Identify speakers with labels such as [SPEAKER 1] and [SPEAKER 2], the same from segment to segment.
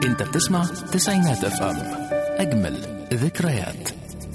[SPEAKER 1] انت بتسمع تسعينات اف ام اجمل ذكريات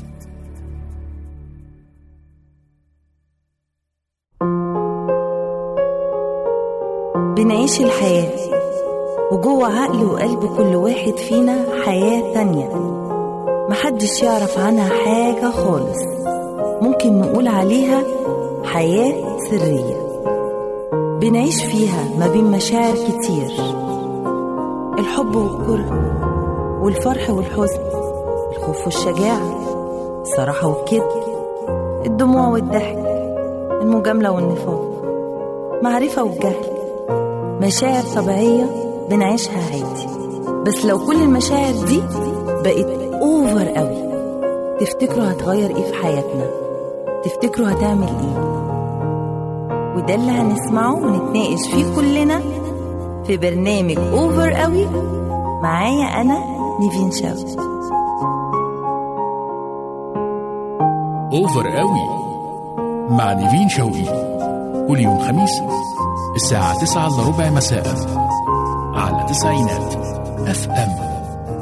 [SPEAKER 2] بنعيش الحياة وجوه عقل وقلب كل واحد فينا حياة تانية محدش يعرف عنها حاجة خالص ممكن نقول عليها حياة سرية بنعيش فيها ما بين مشاعر كتير الحب والكره والفرح والحزن الخوف والشجاعة الصراحة والكذب الدموع والضحك المجاملة والنفاق معرفة والجهل مشاعر طبيعية بنعيشها عادي بس لو كل المشاعر دي بقت اوفر قوي تفتكروا هتغير ايه في حياتنا تفتكروا هتعمل ايه وده اللي هنسمعه ونتناقش فيه كلنا في برنامج اوفر قوي معايا انا نيفين شاوي
[SPEAKER 1] اوفر قوي مع نيفين شوقي كل يوم خميس الساعة 9 الا ربع مساء على تسعينات اف ام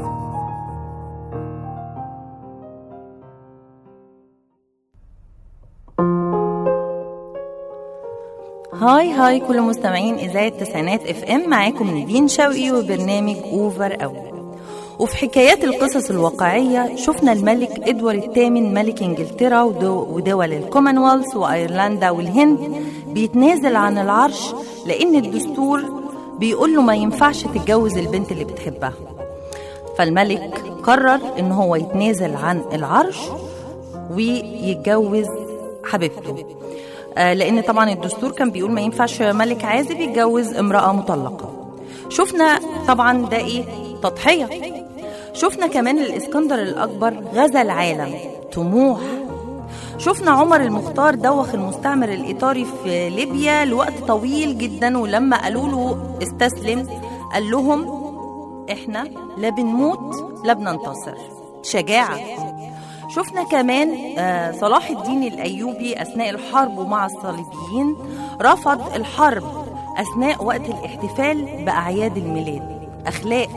[SPEAKER 2] هاي هاي كل مستمعين إذاعة تسعينات اف ام معاكم نيفين شوقي وبرنامج اوفر قوي وفي حكايات القصص الواقعية شفنا الملك إدوارد الثامن ملك إنجلترا ودو- ودول الكومنولث وأيرلندا والهند بيتنازل عن العرش لأن الدستور بيقول له ما ينفعش تتجوز البنت اللي بتحبها فالملك قرر إن هو يتنازل عن العرش ويتجوز حبيبته آه، لأن طبعا الدستور كان بيقول ما ينفعش ملك عازب يتجوز امرأة مطلقة شفنا طبعا ده ايه تضحية شفنا كمان الاسكندر الأكبر غزا العالم طموح شفنا عمر المختار دوخ المستعمر الإيطالي في ليبيا لوقت طويل جدا ولما قالوا له استسلم قال لهم احنا لا بنموت لا بننتصر شجاعة شفنا كمان آه، صلاح الدين الأيوبي أثناء الحرب مع الصليبيين رفض الحرب أثناء وقت الاحتفال بأعياد الميلاد أخلاق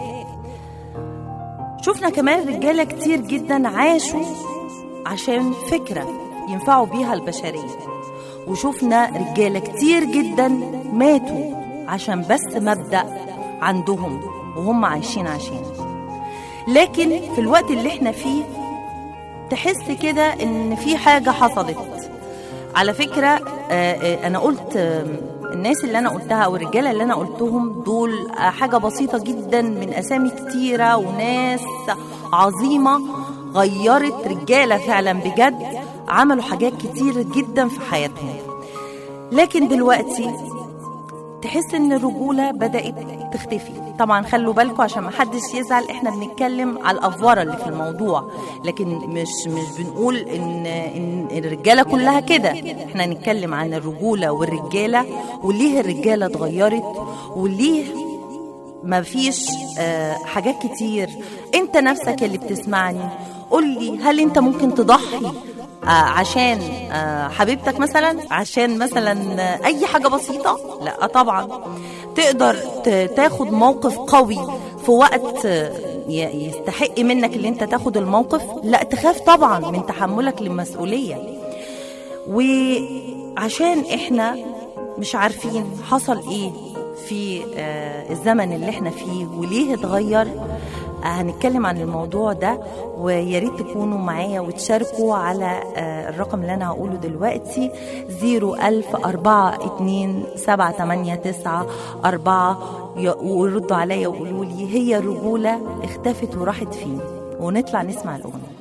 [SPEAKER 2] شفنا كمان رجالة كتير جدا عاشوا عشان فكرة ينفعوا بيها البشرية وشفنا رجالة كتير جدا ماتوا عشان بس مبدأ عندهم وهم عايشين عشانه لكن في الوقت اللي احنا فيه تحس كده ان في حاجة حصلت على فكرة آه، آه، انا قلت آه، الناس اللي انا قلتها او الرجاله اللي انا قلتهم دول آه، حاجة بسيطة جدا من اسامي كتيرة وناس عظيمة غيرت رجالة فعلا بجد عملوا حاجات كتير جدا في حياتهم لكن دلوقتي تحس ان الرجوله بدات تختفي طبعا خلوا بالكم عشان ما حدش يزعل احنا بنتكلم على الافوره اللي في الموضوع لكن مش مش بنقول ان ان الرجاله كلها كده احنا نتكلم عن الرجوله والرجاله وليه الرجاله اتغيرت وليه ما فيش آه، حاجات كتير انت نفسك اللي بتسمعني قول لي هل انت ممكن تضحي آه، عشان آه، حبيبتك مثلا عشان مثلا آه، اي حاجه بسيطه لا طبعا تقدر ت- تاخد موقف قوي في وقت آه، ي- يستحق منك اللي انت تاخد الموقف لا تخاف طبعا من تحملك للمسؤوليه وعشان احنا مش عارفين حصل ايه في آه، الزمن اللي احنا فيه وليه اتغير آه، هنتكلم عن الموضوع ده ويا ريت تكونوا معايا وتشاركوا على آه، الرقم اللي انا هقوله دلوقتي 010427894 وردوا عليا وقولوا لي هي الرجوله اختفت وراحت فين ونطلع نسمع الاغنيه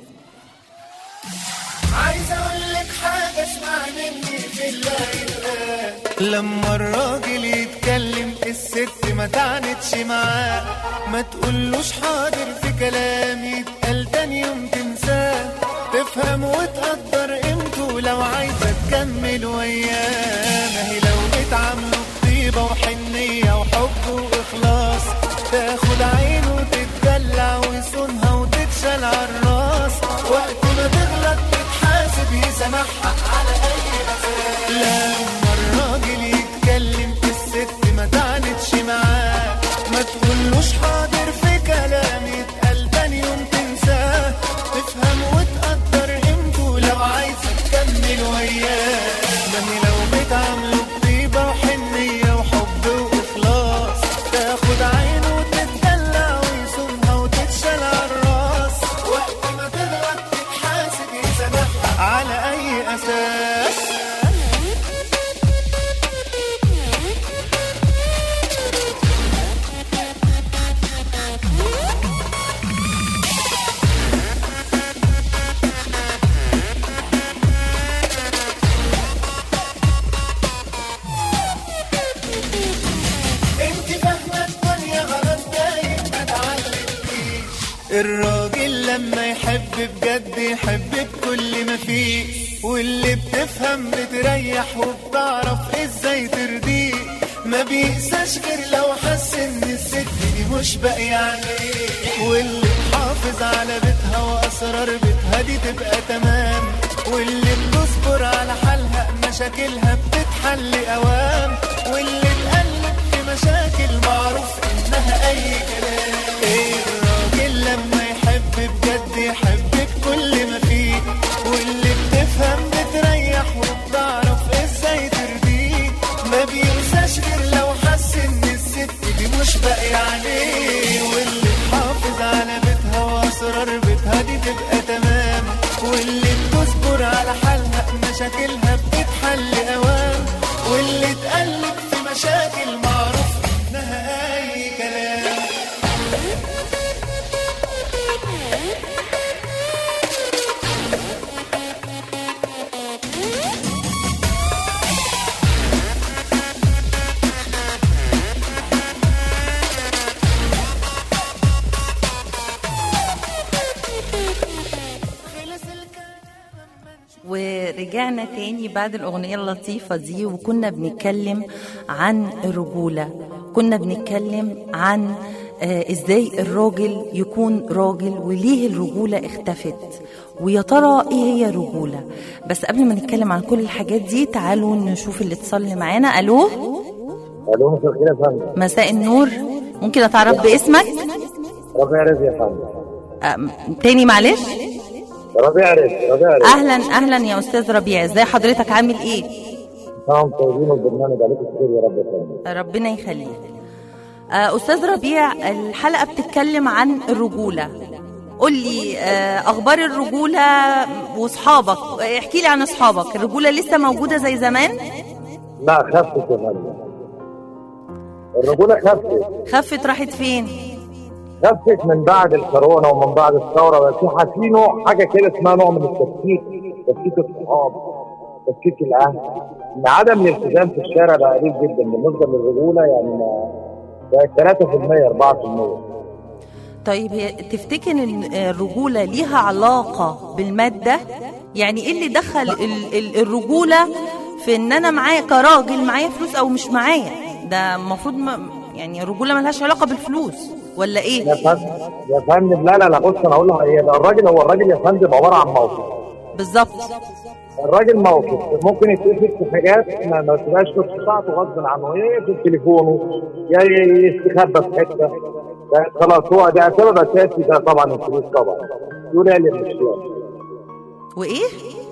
[SPEAKER 3] عايز اقول لك حاجه اسمع مني في الليل لما الراجل يتكلم الست ما تعنتش معاه ما تقولوش حاضر في كلام يتقال تاني يوم تنساه تفهم وتقدر قيمته لو عايزه تكمل وياه ما هي لو بتعامله بطيبه وحنيه وحب واخلاص تاخد عينه وتتدلع ويصونها وتتشال على الراس وقت ما تغلط تتحاسب يسامحها على اي اساس لما الراجل يتكلم الست ما تعنتش معاه ما تقولوش حاضر في كلام الراجل لما يحب بجد يحب بكل ما فيه واللي بتفهم بتريح وبتعرف ازاي ترضيه ما بيقساش غير لو حس ان الست دي مش باقية عليه واللي تحافظ على بيتها واسرار بيتها دي تبقى تمام واللي بتصبر على حالها مشاكلها بتتحل اوام واللي تقلب في مشاكل معروف انها اي كلام ايه الراجل لما يحب بجد يحب بكل ما فيه واللي بتفهم بتريح وبتعرف ازاي ترضيه ما بينساش غير لو حس ان الست دي مش باقي عليه واللي تحافظ على بيتها واسرار بيتها دي تبقى تمام واللي بتصبر على حالها مشاكلها بتتحل اوام واللي تقلب في مشاكل معروف انها اي كلام
[SPEAKER 2] ورجعنا تاني بعد الأغنية اللطيفة دي وكنا بنتكلم عن الرجولة كنا بنتكلم عن آه ازاي الراجل يكون راجل وليه الرجولة اختفت ويا ترى ايه هي الرجولة بس قبل ما نتكلم عن كل الحاجات دي تعالوا نشوف الاتصال اللي معانا الو
[SPEAKER 4] الو مساء الخير يا فندم
[SPEAKER 2] مساء النور ممكن اتعرف باسمك
[SPEAKER 4] ربيع رزق يا فندم
[SPEAKER 2] آه تاني معلش
[SPEAKER 4] ربيع رزق ربيع رزق
[SPEAKER 2] اهلا اهلا يا استاذ ربيع ازاي حضرتك عامل ايه
[SPEAKER 4] سلام طيبين والبرنامج عليكم خير يا رب يا فندم
[SPEAKER 2] ربنا يخليك آه، استاذ ربيع الحلقه بتتكلم عن الرجوله قول لي آه، اخبار الرجوله واصحابك احكي لي عن اصحابك الرجوله لسه موجوده زي زمان
[SPEAKER 4] لا خفت يا فندم الرجوله خفت
[SPEAKER 2] خفت راحت فين
[SPEAKER 4] خفت من بعد الكورونا ومن بعد الثوره بس في في نوع حاجه كده اسمها نوع من التفكيك تفكيك الصحاب تفكيك الاهل ان عدم الالتزام في الشارع بقى قليل جدا بالنسبه للرجوله يعني ما بقت 3% 4%
[SPEAKER 2] طيب هي تفتكر ان الرجوله ليها علاقه بالماده يعني ايه اللي دخل ال- ال- الرجوله في ان انا معايا كراجل معايا فلوس او مش معايا ده المفروض ما يعني الرجوله ملهاش علاقه بالفلوس ولا
[SPEAKER 4] يا
[SPEAKER 2] ايه
[SPEAKER 4] فندم يا فندم لا لا لا بص انا اقول لها ايه ده الراجل هو الراجل يا فندم عباره عن موقف
[SPEAKER 2] بالظبط
[SPEAKER 4] الراجل موقف ممكن يتقفل في حاجات ما, ما تبقاش في بتاعته غصب عنه يقفل تليفونه يا ي- يستخبى في حته ده خلاص هو ده سبب اساسي ده طبعا الفلوس طبعا سيوله هي اللي مشيها
[SPEAKER 2] وايه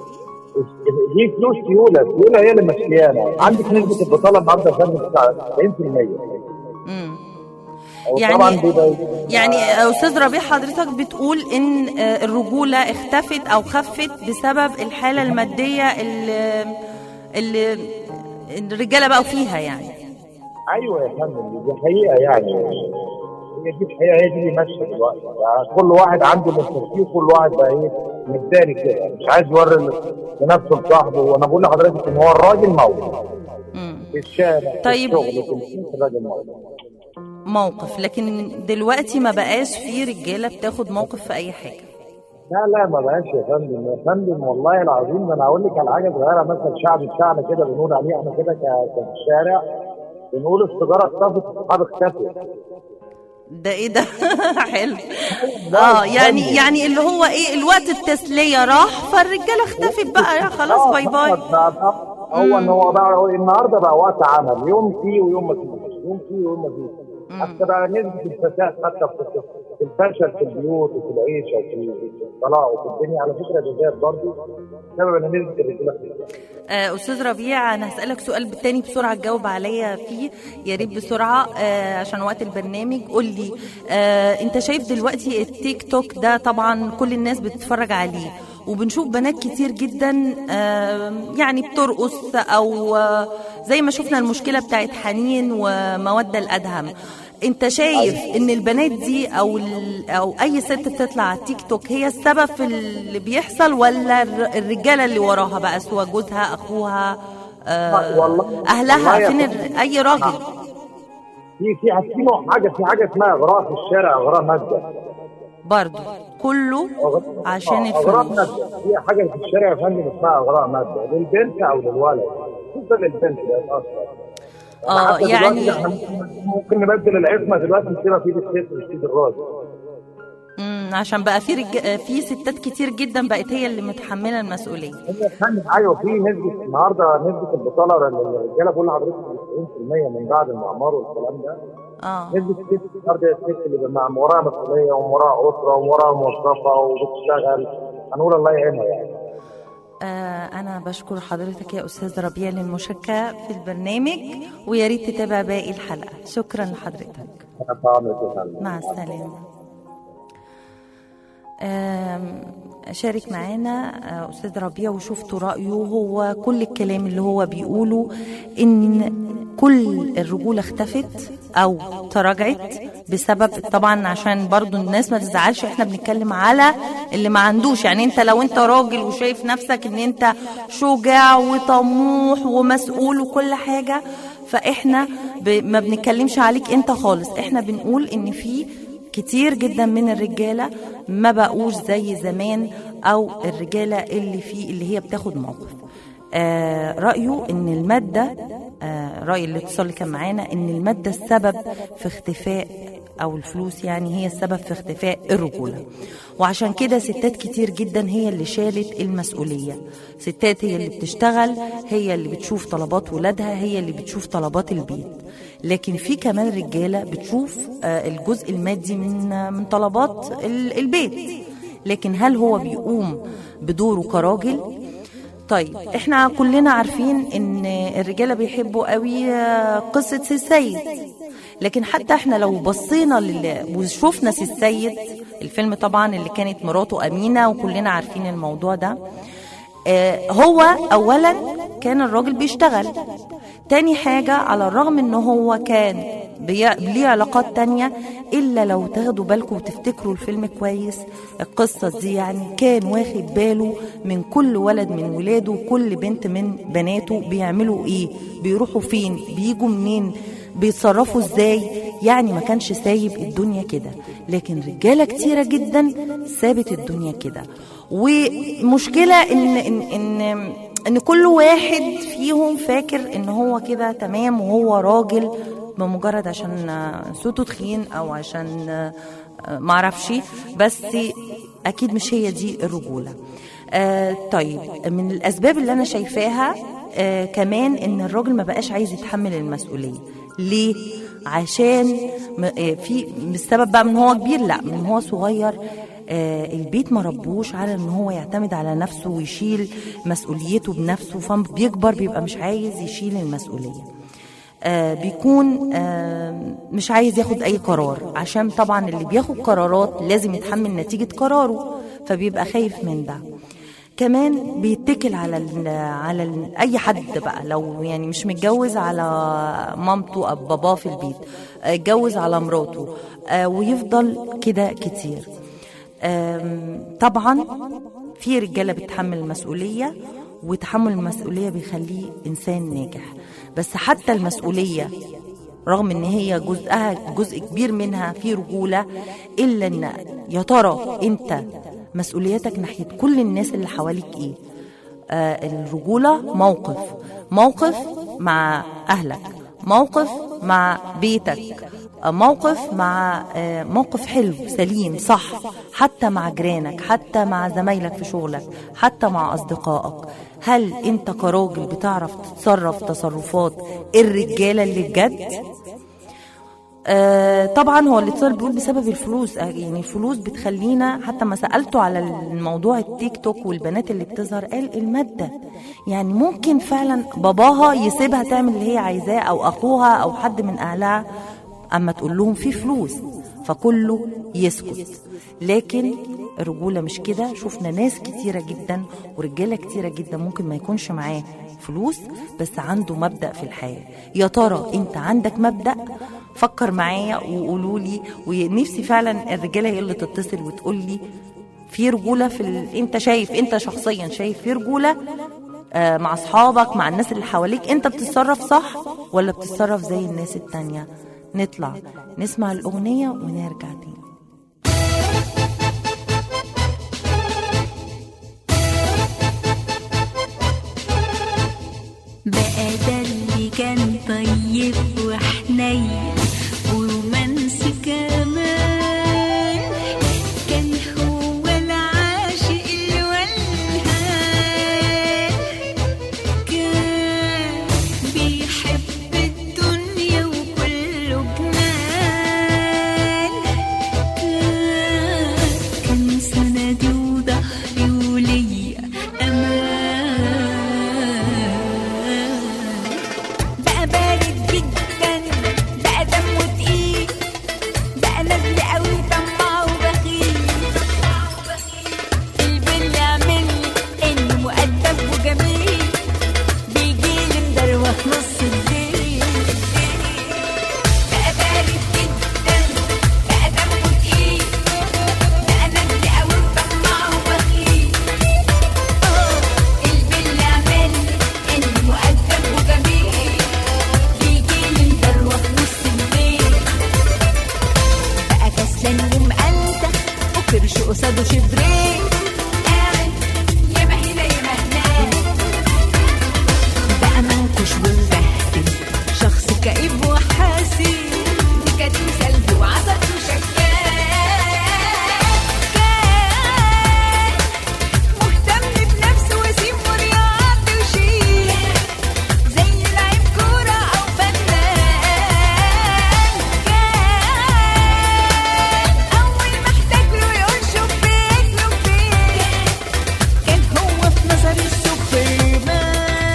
[SPEAKER 4] دي فلوس سيوله سيوله هي اللي مشيانا عندك نسبه البطاله النهارده يا فندم بتاع 90%
[SPEAKER 2] امم
[SPEAKER 4] وطبعا
[SPEAKER 2] يعني
[SPEAKER 4] بيبقى
[SPEAKER 2] يعني استاذ ربيع حضرتك بتقول ان آه، الرجوله اختفت او خفت بسبب الحاله الماديه اللي اللي الرجاله بقوا فيها يعني
[SPEAKER 4] ايوه يا فندم دي حقيقه يعني هي دي الحقيقه هي دي اللي ماشيه دلوقتي يعني كل واحد عنده مستشفى وكل واحد بقى ايه متداري كده مش عايز يوري لنفسه لصاحبه وانا بقول لحضرتك ان هو الراجل موجود
[SPEAKER 2] مم.
[SPEAKER 4] في الشارع
[SPEAKER 2] طيب.
[SPEAKER 4] في الشغل في البيت الراجل موجود
[SPEAKER 2] موقف لكن دلوقتي ما بقاش في رجاله بتاخد موقف في اي حاجه
[SPEAKER 4] لا لا ما بقاش يا فندم يا فندم والله العظيم ده انا هقول لك على حاجه صغيره مثلا شعب الشعب كده بنقول عليه احنا كده ك- في الشارع بنقول السيجاره اختفت الصحاب اختفت
[SPEAKER 2] ده ايه ده حلو اه يعني يعني اللي هو ايه الوقت التسليه راح فالرجاله اختفت بقى يا خلاص
[SPEAKER 4] آه،
[SPEAKER 2] باي باي
[SPEAKER 4] فقط بقى بقى هو ان هو بقى هو النهارده بقى وقت عمل يوم فيه ويوم ما فيش يوم فيه ويوم ما فيش حتى بقى نسبه الفساد حتى في في الفشل في البيوت وفي العيشه وفي الطلاق وفي الدنيا على فكره ده زاد برضه بسبب ان نسبه الرجاله فيه.
[SPEAKER 2] آه، استاذ ربيع انا هسالك سؤال بالتاني بسرعه تجاوب عليا فيه يا ريت بسرعه آه، عشان وقت البرنامج قول لي آه، انت شايف دلوقتي التيك توك ده طبعا كل الناس بتتفرج عليه وبنشوف بنات كتير جدا آه، يعني بترقص او آه، زي ما شفنا المشكله بتاعت حنين وموده الادهم انت شايف ان البنات دي او ال- او اي ست بتطلع على التيك توك هي السبب في اللي بيحصل ولا الر- الرجاله اللي وراها بقى سواء جوزها اخوها آه
[SPEAKER 4] والله-
[SPEAKER 2] اهلها
[SPEAKER 4] والله يا
[SPEAKER 2] فين
[SPEAKER 4] فندم.
[SPEAKER 2] ال- اي راجل
[SPEAKER 4] في في في نوع حاجه في حاجه اسمها اغراء في الشارع اغراء ماده
[SPEAKER 2] برضو كله عشان
[SPEAKER 4] اغراء
[SPEAKER 2] الفلوس
[SPEAKER 4] مادة في حاجه في الشارع يا فندم اسمها اغراء مادة للبنت او للولد خصوصا للبنت ده يتاثر
[SPEAKER 2] اه
[SPEAKER 4] حتى
[SPEAKER 2] يعني
[SPEAKER 4] دلوقتي احنا ممكن- ممكن نبدل العصمه دلوقتي نسيبها في ايد الست مش في ايد الراجل
[SPEAKER 2] مم، عشان بقى في رج... في ستات كتير جدا بقت هي اللي متحمله المسؤوليه
[SPEAKER 4] هي فن ايوه في نسبه النهارده نسبه البطاله الرجاله بقول لحضرتك 90% من بعد المعمار والكلام ده
[SPEAKER 2] اه
[SPEAKER 4] نسبه الست النهارده هي الست اللي بقى مع وراها مسؤوليه ووراها اسره ووراها موظفه وبتشتغل هنقول الله يعينها يعني
[SPEAKER 2] آه، أنا بشكر حضرتك يا أستاذ ربيع للمشاركة في البرنامج ويا ريت تتابع باقي الحلقة شكرا لحضرتك
[SPEAKER 4] انا طبعا متفهم.
[SPEAKER 2] مع السلامة آم، شارك معانا آه، أستاذ ربيع وشفتوا رأيه هو كل الكلام اللي هو بيقوله إن كل الرجولة اختفت أو تراجعت بسبب طبعا عشان برضو الناس ما تزعلش احنا بنتكلم على اللي ما عندوش يعني انت لو انت راجل وشايف نفسك ان انت شجاع وطموح ومسؤول وكل حاجة فاحنا ب... ما بنتكلمش عليك انت خالص احنا بنقول ان في كتير جدا من الرجاله ما بقوش زي زمان او الرجاله اللي في اللي هي بتاخد موقف آه رايه ان الماده آه راي الاتصال اللي كان معانا ان الماده السبب في اختفاء او الفلوس يعني هي السبب في اختفاء الرجوله وعشان كده ستات كتير جدا هي اللي شالت المسؤوليه ستات هي اللي بتشتغل هي اللي بتشوف طلبات ولادها هي اللي بتشوف طلبات البيت لكن في كمان رجاله بتشوف آه، الجزء المادي من آه، من طلبات ال- البيت لكن هل هو بيقوم بدوره كراجل طيب احنا كلنا عارفين ان الرجاله بيحبوا قوي آه، قصه سي السيد لكن حتى احنا لو بصينا لل... وشفنا سي السيد الفيلم طبعا اللي كانت مراته امينه وكلنا عارفين الموضوع ده آه، هو اولا كان الراجل بيشتغل تاني حاجة على الرغم ان هو كان بي- ليه علاقات تانية الا لو تاخدوا بالكم وتفتكروا الفيلم كويس القصة دي يعني كان واخد باله من كل ولد من ولاده وكل بنت من بناته بيعملوا ايه بيروحوا فين بيجوا منين بيتصرفوا ازاي يعني ما كانش سايب الدنيا كده لكن رجالة كتيرة جدا سابت الدنيا كده ومشكلة ان ان ان ان كل واحد فيهم فاكر ان هو كده تمام وهو راجل بمجرد عشان آه، صوته تخين او عشان آه، آه، معرفش بس اكيد مش هي دي الرجولة آه طيب من الاسباب اللي انا شايفاها آه كمان ان الراجل ما بقاش عايز يتحمل المسؤولية ليه عشان م- آه، في مش السبب بقى من هو كبير لا من هو صغير آه، البيت ما ربوش على ان هو يعتمد على نفسه ويشيل مسؤوليته بنفسه فبيكبر بيبقى مش عايز يشيل المسؤوليه آه بيكون آه مش عايز ياخد اي قرار عشان طبعا اللي بياخد قرارات لازم يتحمل نتيجه قراره فبيبقى خايف من ده كمان بيتكل على ال على ال اي حد بقى لو يعني مش متجوز على مامته او باباه في البيت آه، اتجوز على مراته آه، ويفضل كده كتير آم، طبعا في رجاله بتحمل المسؤوليه وتحمل المسؤوليه بيخليه انسان ناجح بس حتى المسؤوليه رغم ان هي جزءها جزء كبير منها في رجوله الا ان يا ترى انت مسؤوليتك ناحيه كل الناس اللي حواليك ايه آه الرجوله موقف موقف مع اهلك موقف مع بيتك آه، موقف مع آه، موقف حلو سليم صح حتى مع جيرانك حتى مع زمايلك في شغلك حتى مع اصدقائك هل انت كراجل بتعرف تتصرف تصرفات الرجاله اللي بجد آه طبعا هو الاتصال بيقول بسبب الفلوس آه، يعني الفلوس بتخلينا حتى ما سالته على الموضوع التيك توك والبنات اللي بتظهر قال الماده يعني ممكن فعلا باباها يسيبها تعمل اللي هي عايزاه او اخوها او حد من اهلها اما تقول لهم في فلوس فكله يسكت لكن الرجولة مش كده شفنا ناس كتيرة جدا ورجالة كتيرة جدا ممكن ما يكونش معاه فلوس بس عنده مبدأ في الحياة يا ترى انت عندك مبدأ فكر معايا وقولوا لي ونفسي فعلا الرجالة هي اللي تتصل وتقول لي في رجولة في ال... انت شايف انت شخصيا شايف في رجولة آه، مع اصحابك مع الناس اللي حواليك انت بتتصرف صح ولا بتتصرف زي الناس التانية نطلع نسمع الأغنية ونرجع تاني
[SPEAKER 5] قصاده شبرين قاعد يا مهلا يا مهلا بقى منكش ومبهدل شخص كئيب وحاسي نكد وسلبي وعصبي وشكاك كان مهتم بنفسه وسيم ورياضي وشيك زي لعيب كورة أو فنان كان أول ما احتاج له يقول شبيك لبيك كان هو في نظري السوبرمان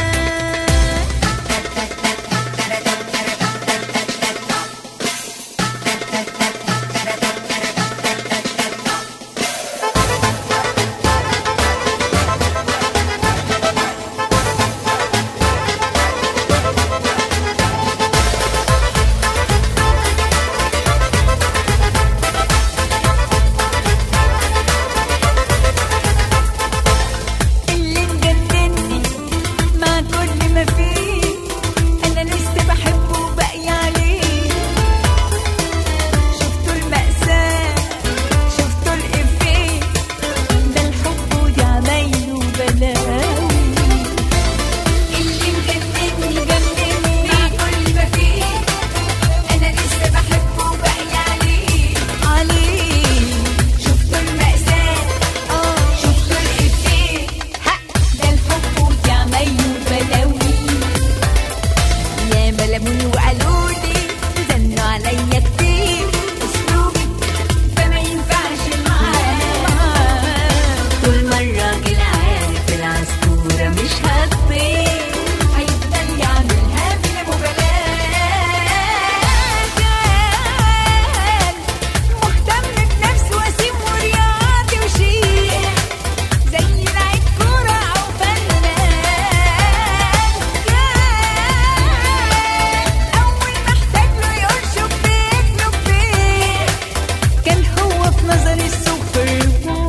[SPEAKER 5] اللي مجنني مع كل ما فيه انا لسه بحبه وباقي عليه شفتوا المأساة شفتوا الإفيه ده الحب ودي عمايله بلاوي اللي مجنني مجنني مع كل ما فيه انا لسه بحبه وباقي عليه عليه شفتوا المأساة اه شفتوا الإفيه ها ده الحب ودي عمايله بلاوي يا ملموني وقالوا لي زنوا عليا كتير اسلوبي فما ينفعش معاه طول ما الراجل عارف العصفورة مش هتطير هيفضل يعملها بلا مبالاة كان مهتم بنفسه وسيم ورياضي وشيك زي لعيب كورة أو فنان كان أول ما احتاج له يقول شبيك لبيك كان هو في نظري السوبرمان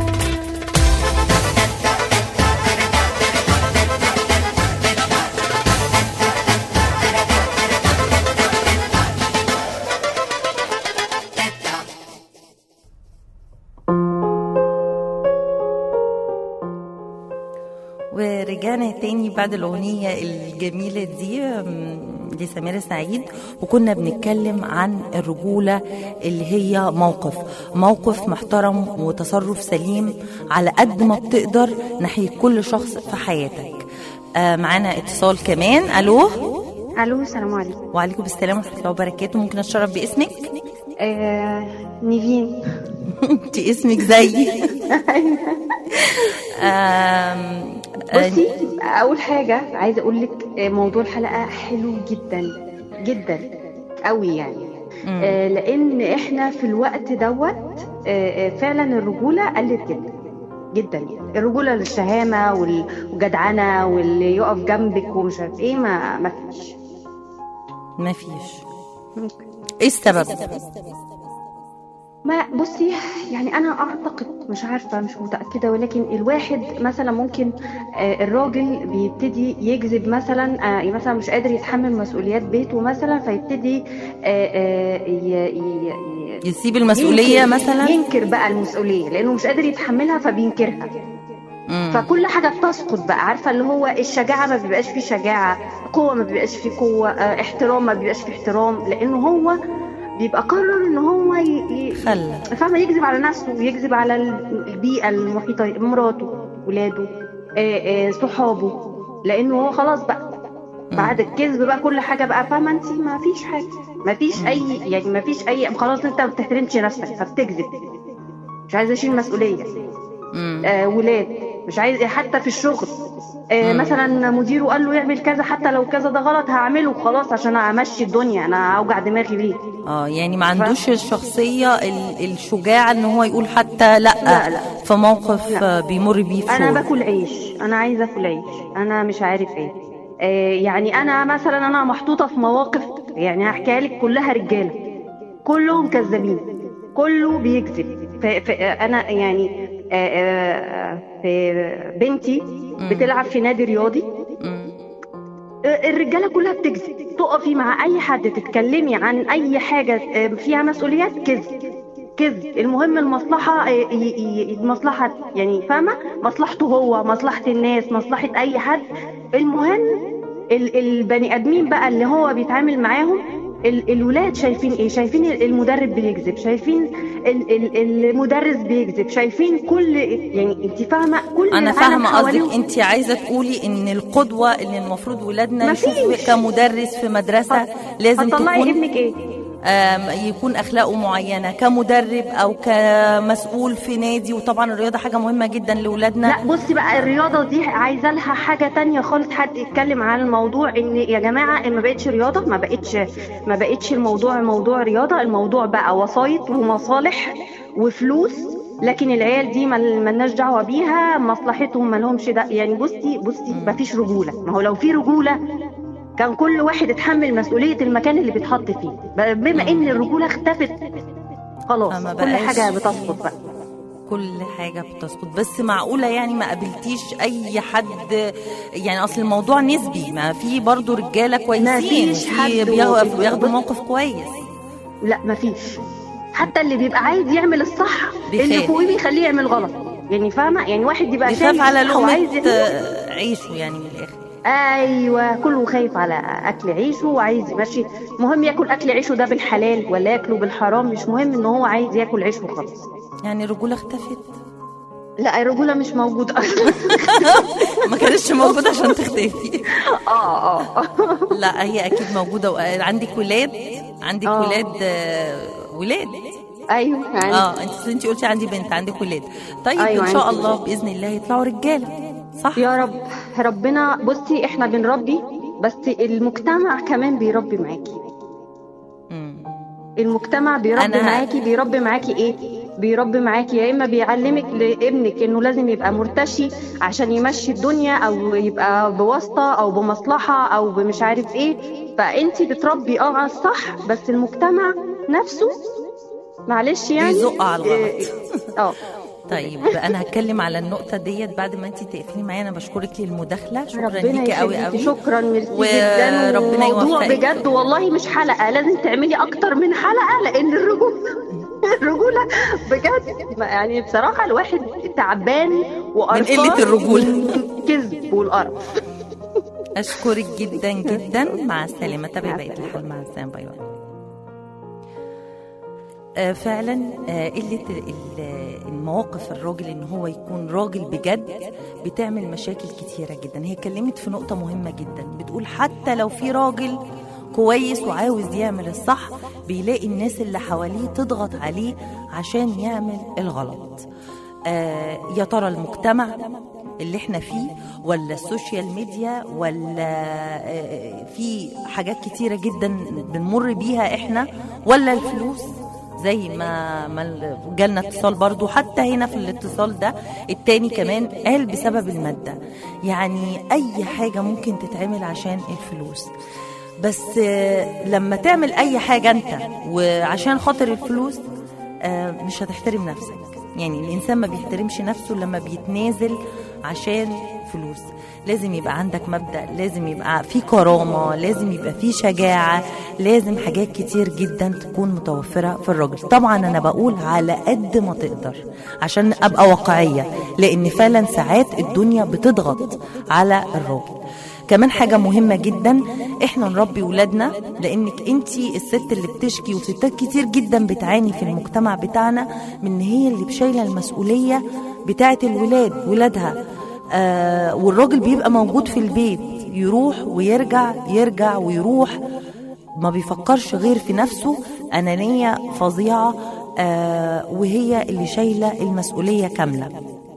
[SPEAKER 2] ورجعنا تاني بعد الأغنية الجميلة دي م، لسميرة سعيد وكنا بنتكلم عن الرجولة اللي هي موقف موقف محترم وتصرف سليم على قد ما بتقدر ناحية كل شخص في حياتك آه معانا اتصال كمان ألو
[SPEAKER 6] الو السلام عليكم
[SPEAKER 2] وعليكم السلام ورحمة الله وبركاته ممكن أتشرف باسمك
[SPEAKER 6] آه نيفين
[SPEAKER 2] انت اسمك زيي آم، آه،
[SPEAKER 6] بصي اول حاجه عايزه اقول لك آه، موضوع الحلقه حلو جدا جدا قوي يعني آه لان احنا في الوقت دوت آه آه، فعلا الرجوله قلت جدا جدا يعني الرجوله للشهامه وال- والجدعنه واللي يقف جنبك ومش عارف ايه ما ما فيش
[SPEAKER 2] ما فيش ايه السبب
[SPEAKER 6] ما بصي يعني انا اعتقد مش عارفه مش متاكده ولكن الواحد مثلا ممكن آه، الراجل بيبتدي يجذب مثلا آه، مثلا مش قادر يتحمل مسؤوليات بيته مثلا فيبتدي آه، آه، ي- ي- ي-
[SPEAKER 2] يسيب المسؤولية
[SPEAKER 6] ينكر-
[SPEAKER 2] مثلا
[SPEAKER 6] ينكر بقى المسؤوليه لانه مش قادر يتحملها فبينكرها
[SPEAKER 2] مم.
[SPEAKER 6] فكل حاجه بتسقط بقى عارفه اللي هو الشجاعه ما بيبقاش فيه شجاعه قوه ما بيبقاش فيه قوه آه، احترام ما بيبقاش فيه احترام لانه هو بيبقى قرر ان هو ي... ي...
[SPEAKER 2] خلى
[SPEAKER 6] فاهمه يكذب على نفسه ويكذب على ال- البيئه المحيطه مراته ولاده آه، آه، صحابه لانه هو خلاص بقى بعد الكذب بقى كل حاجه بقى فاهمه انت ما فيش حاجه ما فيش اي يعني ما فيش اي خلاص انت ما بتحترمش نفسك فبتكذب مش عايزه اشيل مسؤوليه
[SPEAKER 2] مم.
[SPEAKER 6] آه ولاد مش عايز حتى في الشغل آه مثلا مديره قال له يعمل كذا حتى لو كذا ده غلط هعمله خلاص عشان امشي الدنيا انا اوجع دماغي ليه
[SPEAKER 2] اه يعني ما عندوش الشخصية ال- الشجاعة ان هو يقول حتى لا,
[SPEAKER 6] لا، لا.
[SPEAKER 2] في موقف
[SPEAKER 6] لا.
[SPEAKER 2] آه، بيمر بيه في
[SPEAKER 6] انا
[SPEAKER 2] شغل.
[SPEAKER 6] باكل عيش انا عايزه اكل عيش انا مش عارف ايه آه يعني انا مثلا انا محطوطه في مواقف يعني هحكيها لك كلها رجاله كلهم كذابين كله بيكذب ف- ف- انا يعني آه، آه، في بنتي بتلعب في نادي رياضي
[SPEAKER 2] مم.
[SPEAKER 6] الرجاله كلها بتكذب تقفي مع اي حد تتكلمي عن اي حاجه فيها مسؤوليات كذب كذب المهم المصلحة ي- ي- ي- المصلحة يعني فاهمة مصلحته هو مصلحة الناس مصلحة أي حد المهم ال- البني آدمين بقى اللي هو بيتعامل معاهم ال- الولاد شايفين ايه شايفين المدرب بيكذب شايفين ال- ال- المدرس بيكذب شايفين كل يعني انت فاهمه كل
[SPEAKER 2] انا
[SPEAKER 6] العالم
[SPEAKER 2] فاهمه
[SPEAKER 6] حواليهم.
[SPEAKER 2] قصدك انت عايزه تقولي ان القدوه اللي المفروض ولادنا
[SPEAKER 6] مفيش.
[SPEAKER 2] يشوفوا كمدرس في مدرسه لازم
[SPEAKER 6] هتطلعي
[SPEAKER 2] تكون
[SPEAKER 6] ابنك ايه
[SPEAKER 2] آم، يكون اخلاقه معينه كمدرب او كمسؤول في نادي وطبعا الرياضه حاجه مهمه جدا لاولادنا
[SPEAKER 6] لا بصي بقى الرياضه دي عايزه لها حاجه تانية خالص حد يتكلم عن الموضوع ان يا جماعه ما بقتش رياضه ما بقتش ما بقتش الموضوع موضوع رياضه الموضوع بقى وسايط ومصالح وفلوس لكن العيال دي مل- ملناش دعوه بيها مصلحتهم ما لهمش ده يعني بصي بصي ما فيش رجوله ما هو لو في رجوله كان كل واحد يتحمل مسؤوليه المكان اللي بيتحط فيه ب- بما ان الرجوله اختفت خلاص
[SPEAKER 2] فما
[SPEAKER 6] كل
[SPEAKER 2] بقاش-
[SPEAKER 6] حاجه بتسقط بقى
[SPEAKER 2] كل حاجة بتسقط بس معقولة يعني ما قابلتيش أي حد يعني أصل الموضوع نسبي ما في برضو رجالة كويسين
[SPEAKER 6] فيش
[SPEAKER 2] في
[SPEAKER 6] حد
[SPEAKER 2] بياخدوا
[SPEAKER 6] و-
[SPEAKER 2] بياخدوا
[SPEAKER 6] بص-
[SPEAKER 2] موقف كويس
[SPEAKER 6] لا مفيش حتى اللي بيبقى عايز يعمل الصح
[SPEAKER 2] بيخاف.
[SPEAKER 6] اللي فوقيه بيخليه يعمل غلط يعني فاهمه يعني واحد يبقى
[SPEAKER 2] بيخاف
[SPEAKER 6] شايف
[SPEAKER 2] على
[SPEAKER 6] الصح وعايز
[SPEAKER 2] لقمة
[SPEAKER 6] يعمل-
[SPEAKER 2] آه، عيشه يعني من الآخر
[SPEAKER 6] ايوه كله خايف على اكل عيشه وعايز يمشي مهم ياكل اكل عيشه ده بالحلال ولا ياكله بالحرام مش مهم ان هو عايز ياكل عيشه وخلاص
[SPEAKER 2] يعني الرجولة اختفت
[SPEAKER 6] لا الرجوله مش موجوده اصلا
[SPEAKER 2] ما كانتش موجودة عشان تختفي
[SPEAKER 6] اه اه
[SPEAKER 2] لا هي أكيد موجودة و- عندك ولاد عندك
[SPEAKER 6] آه.
[SPEAKER 2] ولاد آه، ولاد
[SPEAKER 6] ايوه يعني
[SPEAKER 2] اه انت انت قلتي عندي بنت عندك ولاد طيب
[SPEAKER 6] أيوة،
[SPEAKER 2] ان شاء
[SPEAKER 6] عندي
[SPEAKER 2] الله باذن الله يطلعوا رجاله صح
[SPEAKER 6] يا رب ربنا بصي احنا بنربي بس المجتمع كمان بيربي معاكي
[SPEAKER 2] مم.
[SPEAKER 6] المجتمع بيربي
[SPEAKER 2] أنا-
[SPEAKER 6] معاكي بيربي معاكي ايه بيربي معاكي يا اما بيعلمك لابنك انه لازم يبقى مرتشي عشان يمشي الدنيا او يبقى بواسطه او بمصلحه او بمش عارف ايه فانت بتربي اه على الصح بس المجتمع نفسه معلش يعني
[SPEAKER 2] بيزق على الغلط.
[SPEAKER 6] إيه، اه
[SPEAKER 2] طيب انا هتكلم على النقطه ديت بعد ما انت تقفلي معايا انا بشكرك للمداخله شكرا
[SPEAKER 6] ربنا
[SPEAKER 2] ليكي قوي
[SPEAKER 6] يخليكي
[SPEAKER 2] قوي
[SPEAKER 6] شكرا ميرسي
[SPEAKER 2] وربنا
[SPEAKER 6] جدا وموضوع
[SPEAKER 2] يوفقك.
[SPEAKER 6] بجد والله مش حلقه لازم تعملي اكتر من حلقه لان الرجوله الرجوله بجد ما- يعني بصراحه الواحد تعبان وقرفان
[SPEAKER 2] قلة الرجولة.
[SPEAKER 6] من الكذب والقرف
[SPEAKER 2] اشكرك جدا جدا مع السلامه تابعي بقيه الحلقه مع السلامه باي باي آه، فعلا آه، قلة ال- المواقف الراجل ان هو يكون راجل بجد بتعمل مشاكل كتيرة جدا هي اتكلمت في نقطة مهمة جدا بتقول حتى لو في راجل كويس وعاوز يعمل الصح بيلاقي الناس اللي حواليه تضغط عليه عشان يعمل الغلط آه، يا ترى المجتمع اللي احنا فيه ولا السوشيال ميديا ولا آه، في حاجات كتيرة جدا بنمر بيها احنا ولا الفلوس زي ما ما ال- جالنا اتصال برضو حتى هنا في الاتصال ده التاني كمان قال بسبب المادة يعني أي حاجة ممكن تتعمل عشان الفلوس بس آه، لما تعمل أي حاجة أنت وعشان خاطر الفلوس آه، مش هتحترم نفسك يعني الإنسان ما بيحترمش نفسه لما بيتنازل عشان فلوس لازم يبقى عندك مبدأ لازم يبقى في كرامة لازم يبقى في شجاعة لازم حاجات كتير جدا تكون متوفرة في الراجل طبعا أنا بقول على قد ما تقدر عشان أبقى واقعية لأن فعلا ساعات الدنيا بتضغط على الراجل كمان حاجة مهمة جدا احنا نربي ولادنا لانك انتي الست اللي بتشكي وستات كتير جدا بتعاني في المجتمع بتاعنا من ان هي اللي بشايلة المسؤولية بتاعة الولاد ولادها آه والراجل بيبقى موجود في البيت يروح ويرجع يرجع ويروح ما بيفكرش غير في نفسه أنانية فظيعة آه وهي اللي شايلة المسؤولية كاملة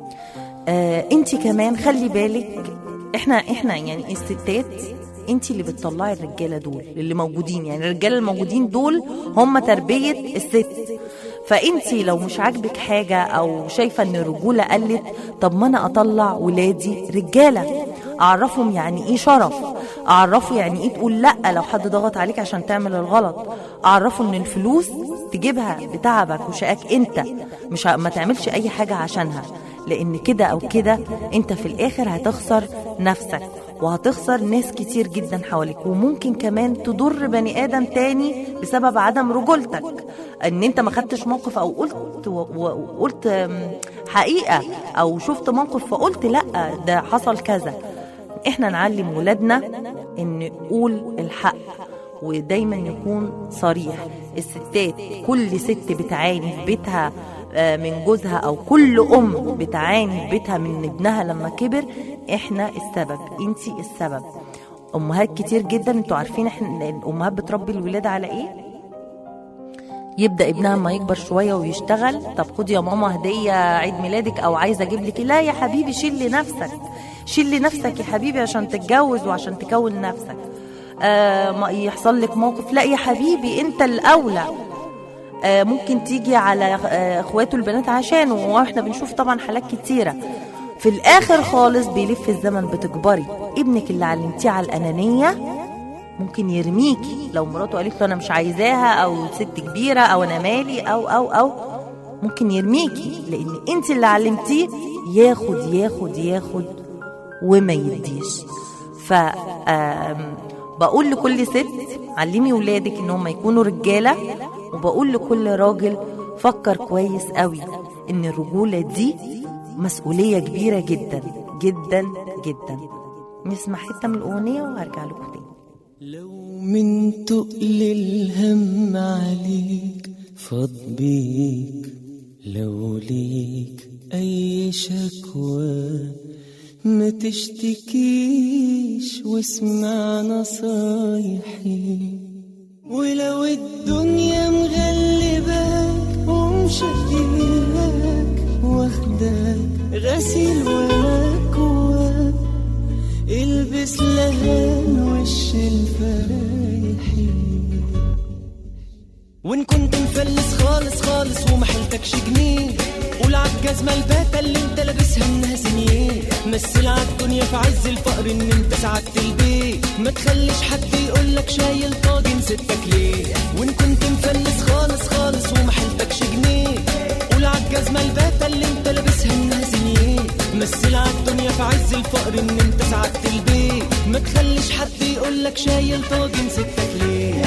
[SPEAKER 2] آه انت كمان خلي بالك احنا احنا يعني الستات انت اللي بتطلعي الرجاله دول اللي موجودين يعني الرجاله الموجودين دول هم تربيه الست فانت لو مش عاجبك حاجه او شايفه ان الرجوله قلت طب ما انا اطلع ولادي رجاله اعرفهم يعني ايه شرف اعرفه يعني ايه تقول لا لو حد ضغط عليك عشان تعمل الغلط اعرفه ان الفلوس تجيبها بتعبك وشقاك انت مش ه- ما تعملش اي حاجه عشانها لان كده او كده انت في الاخر هتخسر نفسك وهتخسر ناس كتير جدا حواليك وممكن كمان تضر بني ادم تاني بسبب عدم رجولتك ان انت ما خدتش موقف او قلت و- و- وقلت أم، حقيقه او شفت موقف فقلت لا ده حصل كذا احنا نعلم ولادنا ان نقول الحق ودايما يكون صريح الستات كل ست بتعاني في بيتها آه، من جوزها او كل ام بتعاني في بيتها من ابنها لما كبر احنا السبب انتي السبب امهات كتير جدا انتوا عارفين احنا الامهات بتربي الولاد على ايه يبدا ابنها ما يكبر شويه ويشتغل طب خدي يا ماما هديه عيد ميلادك او عايزه اجيب لك لا يا حبيبي شيل لنفسك شيل لنفسك يا حبيبي عشان تتجوز وعشان تكون نفسك آه ما يحصل لك موقف لا يا حبيبي انت الاولى آه ممكن تيجي على آه اخواته البنات عشانه واحنا بنشوف طبعا حالات كتيره في الاخر خالص بيلف الزمن بتكبري ابنك اللي علمتيه على الانانيه ممكن يرميكي لو مراته قالت له انا مش عايزاها او ست كبيره او انا مالي او او او ممكن يرميكي لان انت اللي علمتيه ياخد ياخد ياخد وما يديش ف آم، بقول لكل ست علمي ولادك ان هم يكونوا رجاله وبقول لكل راجل فكر كويس قوي ان الرجوله دي مسؤوليه كبيره جدا جدا جدا نسمع حته من الاغنيه وهرجع لكم تاني
[SPEAKER 7] لو من تقل الهم عليك فاض بيك لو ليك أي شكوى ما تشتكيش واسمع نصايحي ولو الدنيا مغلباك ومشقياك واخداك غسيل ومكواك البس لهان وش الفرايحي وان كنت مفلس خالص خالص وما حيلتكش جنيه قول عالجزمة الباتة اللي انت لابسها انها زنيه مثل عالدنيا في عز الفقر ان انت سعدت البيت ما تخليش حد يقولك شايل طاجن ستك ليه وان كنت مفلس خالص خالص وما حيلتكش جنيه قول عالجزمة الباتة اللي انت لابسها انها زنيه مثل عالدنيا في عز الفقر ان انت سعدت البيت ما تخليش حد يقولك شايل طاجن ستك ليه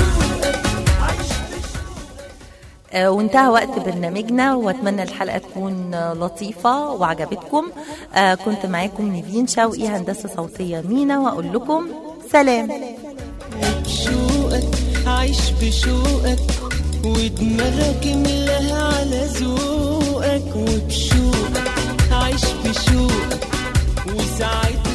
[SPEAKER 2] آه، وانتهى وقت برنامجنا واتمنى الحلقه تكون آه، لطيفه وعجبتكم آه، كنت معاكم نيفين شوقي هندسه صوتيه مينا واقول لكم سلام
[SPEAKER 7] بشوقك عيش بشوقك ودماغك املاها على ذوقك وبشوقك عيش بشوقك وساعتها